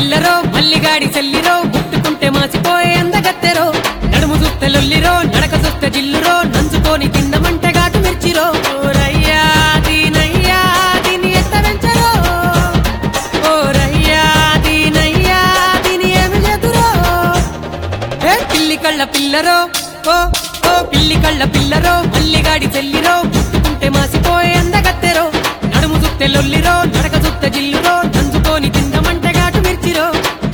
పిల్లరో మల్లిగాడి చెల్లిరో గుట్టుకుంటే మాసిపోయే అందగత్తెరో నడుము చూస్తే లొల్లిరో నడక చూస్తే జిల్లురో నంచుకొని తిందమంటే ఘాటు మిర్చిరో ఓరయ్యా దీనయ్యా దీని ఎత్తరంచరో ఓరయ్యా దీనయ్యా దీని ఏమి చేతురో ఏ పిల్లి కళ్ళ పిల్లరో ఓ ఓ పిల్లి కళ్ళ పిల్లరో మల్లిగాడి చెల్లిరో గుట్టుకుంటే మాసిపోయే అందగత్తెరో నడుము చుట్టె లొల్లిరో నడక చుట్టె జిల్లురో నంచుకొని తిందమంటే ఘాటు మిర్చిరో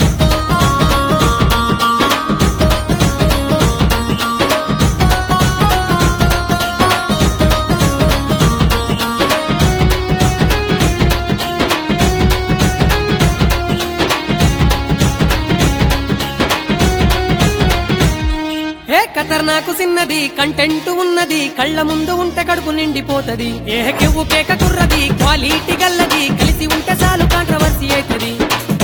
ఏ ఖతర్నాకు చిన్నది కంటెంట్ ఉన్నది కళ్ళ ముందు ఉంటే కడుపు నిండిపోతది ఏ కెవ్వు కేక కుర్రది క్వాలిటీ గల్లది కలిసి ఉంటే చాలు కాంట్రవర్సీ అవుతది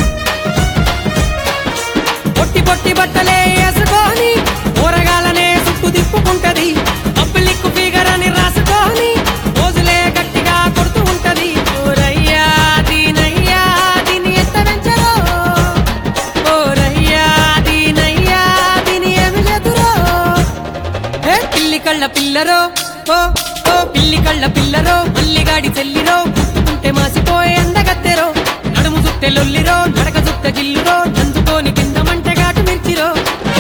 పొట్టి పొట్టి బట్టలే వేసుకొని ఊరగాలనే చుట్టూ తిప్పుకుంటది పబ్లిక్ ఫిగర్ అని రాసుకొని రోజులే గట్టిగా కొడుతూ ఉంటది ఓరయ్యా దీనయ్యా దీని ఎత్తడంచరో ఓరయ్యా దీనయ్యా దీని ఏమి చేతురో ఏ పిల్లి కళ్ళ పిల్లరో ఓ ఓ పిల్లి కళ్ళ పిల్లరో మల్లిగాడి చెల్లిరో గుట్టుకుంటే మాసిపోయే అందగత్తెరో నడుము చుట్టె లొల్లిరో నడక చుట్టె జిల్లురో నంచుకొని కిందమంటే ఘాటు మిర్చిరో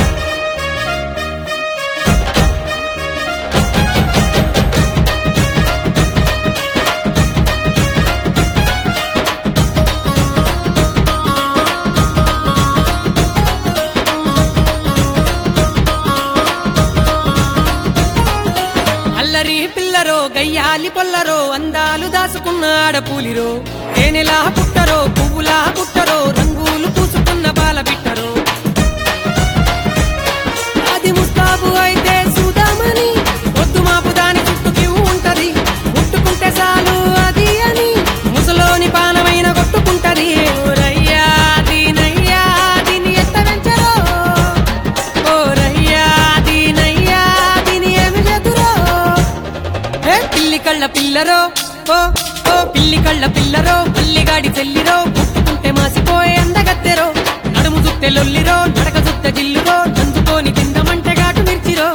అల్లరి పిల్లరో గయ్యాలి పొల్లరో అందాలు దాసుకున్న ఆడపూలిరో తేనెలా పుట్టరో పువ్వులా పుట్టరో రంగులు పూసుకున్న బాల బిట్టరో అది ముస్తాబు అయితే చూద్దామని పొద్దు మాపు దాని చుట్టూ క్యూ ఉంటది ముట్టుకుంటే చాలు అది అని ముసలోని పానమైన కొట్టుకుంటది ఓరయ్యా దీనయ్యా దీని ఎత్తడంచరో ఓరయ్యా దీనయ్యా దీని ఏమి చేతురో ఏ పిల్లి కళ్ళ పిల్లరో ఓ ఓ పిల్లి కళ్ళ పిల్లరో మల్లిగాడి చెల్లిరో గుట్టుకుంటే మాసిపోయే అందగత్తెరో నడుము చుట్టె లొల్లిరో నడక చుట్టె జిల్లురో నంచుకొని తిందమంటే ఘాటు మిర్చిరో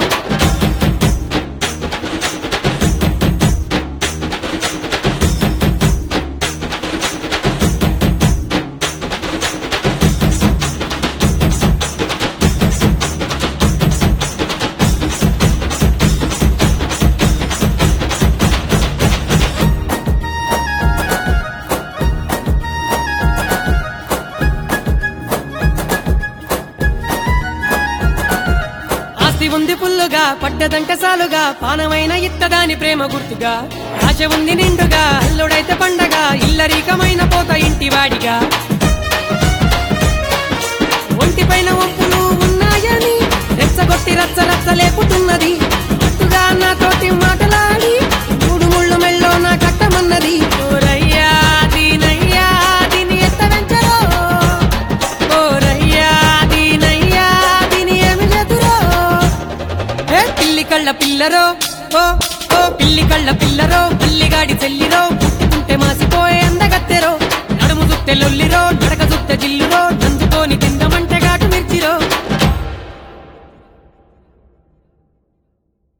ఆస్తి ఉంది పుల్లుగా పడ్డదంటే సాలుగా పానమైన ఇత్తదాని ప్రేమ గుర్తుగా ఆశ ఉంది నిండుగా అల్లుడైతే పండగ ఇల్లరీకమైన పోత ఇంటి వాడిగా ఒంటిపైన వంపులు ఉన్నాయని రెచ్చగొట్టి రచ్చ రచ్చ లేపుతున్నది అట్టుగా నాతోటి మాటలాడి మూడు ముళ్ళు మెళ్ళో నా కట్టమన్నది ఓరయ్యా దీనయ్యా దీని ఎత్తడంచరో ఓరయ్యా దీనయ్యా దీని ఏమి చేతురో ఏ పిల్లి కళ్ళ పిల్లరో ఓ ఓ పిల్లి కళ్ళ పిల్లరో